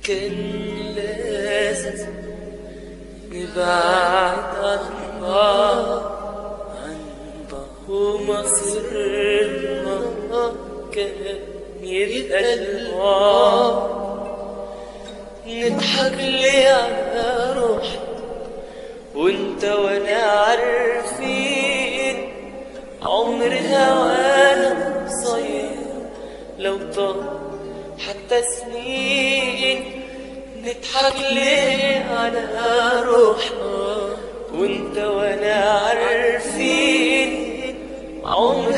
كان لازم نبعد عن بعض عن بعض ومصيرنا كان يبقى الوعد نضحك ليه على روحي وانت وانا عارفين عمر هوانا قصير لو طال حتى سنين نضحك ليه على روحنا وانت وانا عارفين عمر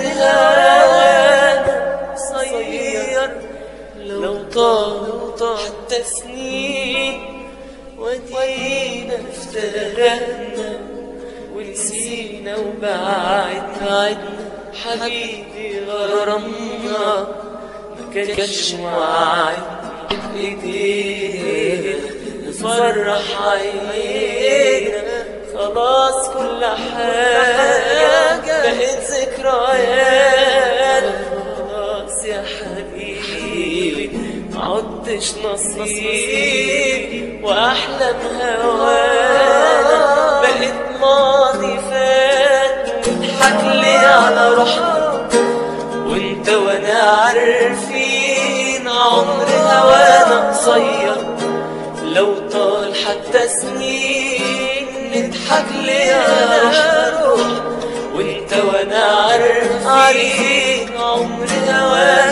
هوانا قصير لو طال حتى سنين ودينا افترقنا ونسينا وبعدنا عدنا حبيبي غرامنا ما كانش وعدنا بايدينا نفرح عينينا خلاص كل حاجة بقت ذكريات خلاص يا حبيبي معدش نصيبي واحلام هوانا بقت ماضي فات نضحك ليه على روحنا وانت وانا عارفين عمر هوانا قصير لو طال حتى سنين نضحك ليه على روحنا وانت وانا عارفين عمر هوانا